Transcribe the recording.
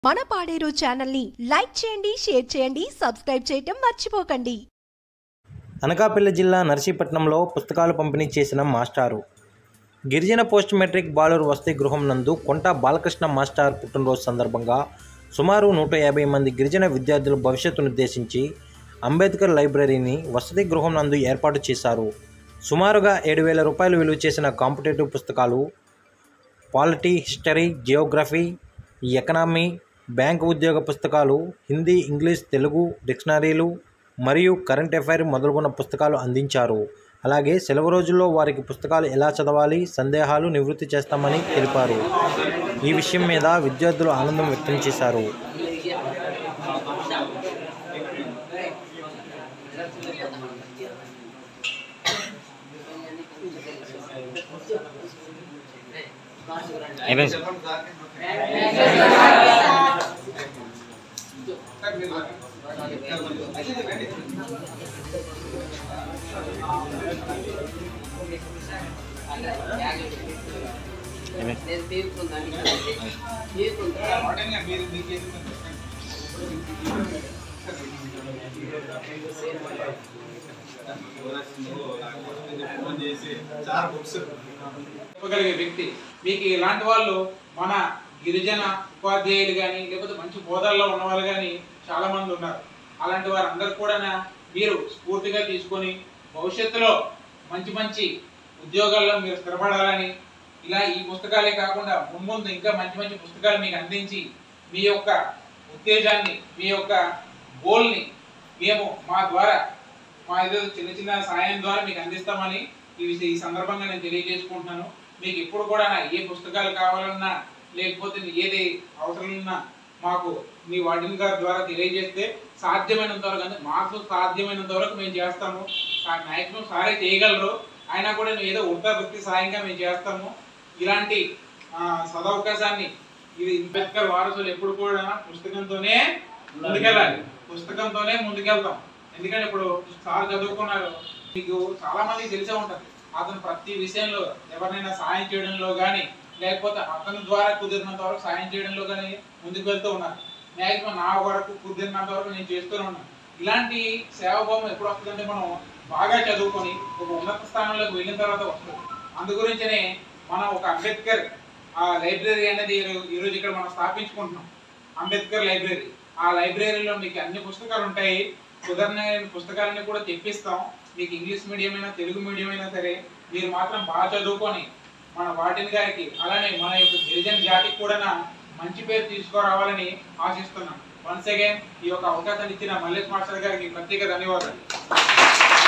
మన పాడేరు ఛానల్ని లైక్ చేయండి షేర్ చేయండి సబ్స్క్రైబ్ చేయటం మర్చిపోకండి అనకాపల్లి జిల్లా నర్సీపట్నంలో పుస్తకాలు పంపిణీ చేసిన మాస్టారు గిరిజన పోస్ట్ మెట్రిక్ బాలురు వసతి గృహం నందు కొంట బాలకృష్ణ మాస్టార్ పుట్టినరోజు సందర్భంగా సుమారు నూట యాభై మంది గిరిజన విద్యార్థుల భవిష్యత్తును ఉద్దేశించి అంబేద్కర్ లైబ్రరీని వసతి గృహం నందు ఏర్పాటు చేశారు సుమారుగా ఏడు వేల రూపాయలు విలువ చేసిన కాంపిటేటివ్ పుస్తకాలు polity history geography economy bank ఉద్యోగ పుస్తకాలు హిందీ ఇంగ్లీష్ తెలుగు డిక్షనరీలు మరియు కరెంట్ అఫైర్ మొదలుగున్న పుస్తకాలు అందించారు అలాగే సెలవు రోజుల్లో వారికి పుస్తకాలు ఎలా చదవాలి సందేహాలు నివృత్తి చేస్తామని తెలిపారు ఈ విషయం మీద విద్యార్థులు ఆనందం వ్యక్తం చేశారు చెప్పగలిగే వ్యక్తి మీకు ఇలాంటి వాళ్ళు మన గిరిజన ఉపాధ్యాయులు కానీ లేకపోతే మంచి హోదాల్లో ఉన్న వాళ్ళు కానీ చాలా మంది ఉన్నారు అలాంటి వారందరూ కూడా మీరు స్ఫూర్తిగా తీసుకొని భవిష్యత్తులో మంచి మంచి ఉద్యోగాల్లో మీరు స్థిరపడాలని ఇలా ఈ పుస్తకాలే కాకుండా ముందు ఇంకా మంచి మంచి పుస్తకాలు మీకు అందించి మీ యొక్క ఉత్తేజాన్ని మీ యొక్క గోల్ని మేము మా ద్వారా మా ఏదో చిన్న చిన్న సాయం ద్వారా మీకు అందిస్తామని ఈ విష- ఈ సందర్భంగా నేను తెలియజేసుకుంటున్నాను మీకు ఇప్పుడు కూడా ఏ పుస్తకాలు కావాలన్నా లేకపోతే ఏది అవసరం ఉన్నా మాకు మీ వార్డెన్ గారి ద్వారా తెలియజేస్తే సాధ్యమైనంత వరకు అంటే మాకు సాధ్యమైనంత వరకు మేము చేస్తాము మ్యాక్సిమం సారే చేయగలరు అయినా కూడా నేను ఏదో ఉడతా భక్తి సాయంగా మేము చేస్తాము ఇలాంటి ఆ, సదవకాశాన్ని ఇది అంబేద్కర్ వారసులు ఎప్పుడు కూడా పుస్తకంతోనే ముందుకెళ్ళాలి పుస్తకంతోనే ముందుకెళ్తాం ఎందుకంటే ఇప్పుడు సార్ చదువుకున్నారు మీకు చాలా మందికి తెలిసే ఉంటుంది అతను ప్రతి విషయంలో ఎవరినైనా సాయం చేయడంలో కానీ లేకపోతే అతని ద్వారా కుదిరినంత వరకు సాయం చేయడంలో కానీ ముందుకు వెళ్తూ ఉన్నారు మ్యాక్సిమం నా వరకు కుదిరినంత వరకు నేను చేస్తూనే ఉన్నాను ఇలాంటి సేవాభావం ఎప్పుడు వస్తుందంటే మనం బాగా చదువుకొని ఒక ఉన్నత స్థానంలోకి వెళ్ళిన తర్వాత వస్తుంది అందు గురించనే మనం ఒక అంబేద్కర్ ఆ లైబ్రరీ అనేది ఈరో- ఈరోజు ఇక్కడ మనం స్థాపించుకుంటున్నాం అంబేద్కర్ లైబ్రరీ ఆ లైబ్రరీలో మీకు అన్ని పుస్తకాలు ఉంటాయి కుదరని పుస్తకాలని కూడా తెప్పిస్తాం మీకు ఇంగ్లీష్ మీడియం అయినా తెలుగు మీడియం అయినా సరే మీరు మాత్రం బాగా చదువుకొని మన వాటిని గారికి అలానే మన యొక్క గిరిజన జాతికి కూడా మంచి పేరు తీసుకురావాలని ఆశిస్తున్నాం వన్స్ అగైన్ ఈ యొక్క అవకాశాన్ని ఇచ్చిన మల్లేష్ మాస్టర్ గారికి ప్రత్యేక ధన్యవాదాలు